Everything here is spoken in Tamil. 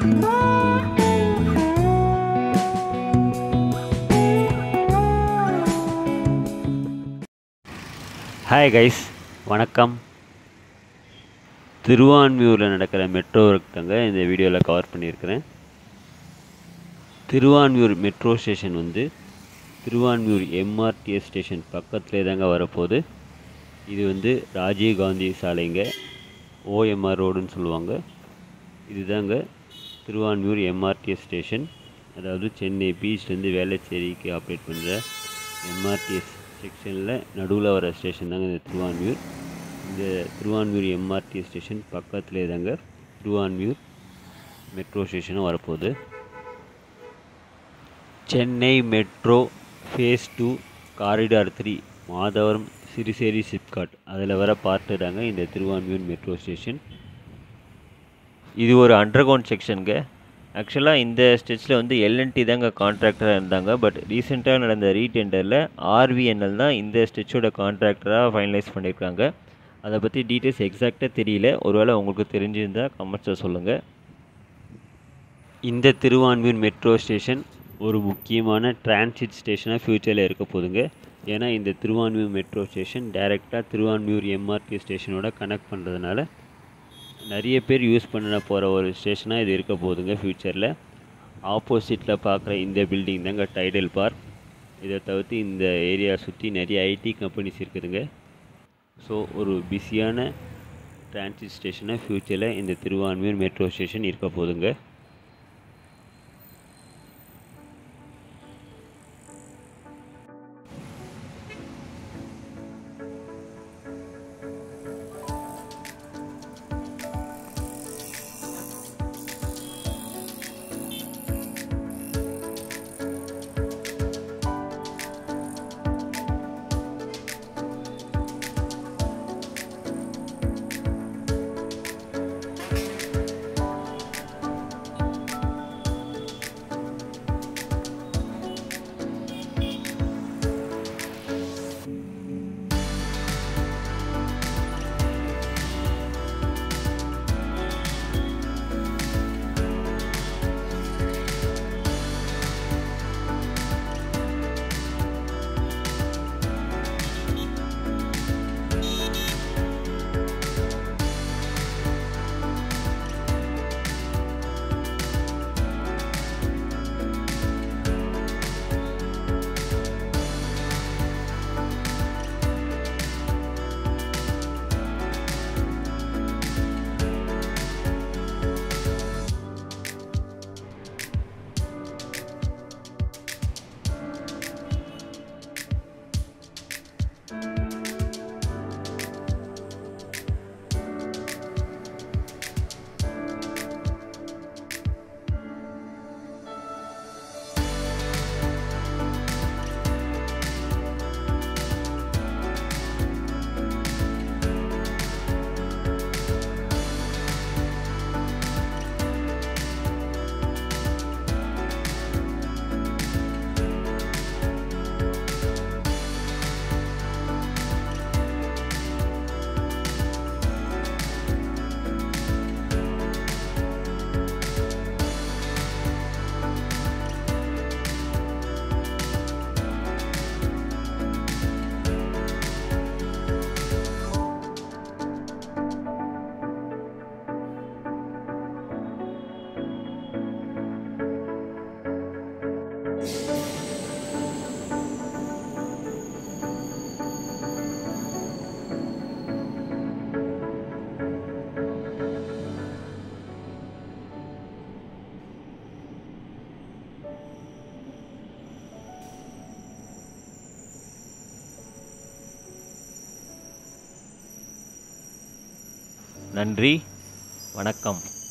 ஹாய் கைஸ் வணக்கம் திருவான்மியூரில் நடக்கிற மெட்ரோ இருக்குங்க இந்த வீடியோவில் கவர் பண்ணியிருக்கிறேன் திருவான்மியூர் மெட்ரோ ஸ்டேஷன் வந்து திருவான்மியூர் எம்ஆர்டிஎஸ் ஸ்டேஷன் பக்கத்துலேயே தாங்க வரப்போகுது இது வந்து ராஜீவ் காந்தி சாலைங்க ஓஎம்ஆர் ரோடுன்னு சொல்லுவாங்க இதுதாங்க திருவான்மியூர் எம்ஆர்டிஎஸ் ஸ்டேஷன் அதாவது சென்னை பீச்லேருந்து வேளச்சேரிக்கு ஆப்ரேட் பண்ணுற எம்ஆர்டிஎஸ் செக்ஷனில் நடுவில் வர ஸ்டேஷன் தாங்க இந்த திருவான்மியூர் இந்த திருவான்மியூர் எம்ஆர்டிஎஸ் ஸ்டேஷன் பக்கத்துலேயே தாங்க திருவான்மியூர் மெட்ரோ ஸ்டேஷனும் வரப்போகுது Chennai metro phase two corridor three Madhavaram Siruseri SIPCOT அதில் வர பார்ட்டு தாங்க இந்த திருவான்மியூர் மெட்ரோ ஸ்டேஷன் இது ஒரு அண்டர் கிரவுண்ட் செக்ஷனுங்க ஆக்சுவலாக இந்த ஸ்டெச்சில் வந்து எல்என்டி தாங்க கான்ட்ராக்டராக இருந்தாங்க பட் ரீசெண்டாக நடந்த ரீடெண்டரில் ஆர்விஎன்எல் தான் இந்த ஸ்டெச்சோட கான்ட்ராக்டராக ஃபைனலைஸ் பண்ணியிருக்காங்க அதை பற்றி டீட்டெயில்ஸ் எக்ஸாக்டாக தெரியல ஒருவேளை உங்களுக்கு தெரிஞ்சிருந்தால் கமெண்ட்ஸில் சொல்லுங்கள் இந்த திருவான்மியூர் மெட்ரோ ஸ்டேஷன் ஒரு முக்கியமான டிரான்சிட் ஸ்டேஷனாக ஃப்யூச்சரில் இருக்க போதுங்க ஏன்னா இந்த திருவான்மியூர் மெட்ரோ ஸ்டேஷன் டைரெக்டாக திருவான்மியூர் எம்ஆர்டி ஸ்டேஷனோட கனெக்ட் பண்ணுறதுனால நிறைய பேர் யூஸ் பண்ண போகிற ஒரு ஸ்டேஷனாக இது இருக்க போகுதுங்க ஃப்யூச்சரில் ஆப்போசிட்டில் பார்க்குற இந்த பில்டிங் தாங்க டைடல் பார்க் இதை தவிர்த்து இந்த ஏரியா சுற்றி நிறைய ஐடி கம்பெனிஸ் இருக்குதுங்க ஸோ ஒரு பிஸியான டிரான்சிட் ஸ்டேஷனாக ஃப்யூச்சரில் இந்த திருவான்மியூர் மெட்ரோ ஸ்டேஷன் இருக்க போகுதுங்க நன்றி வணக்கம்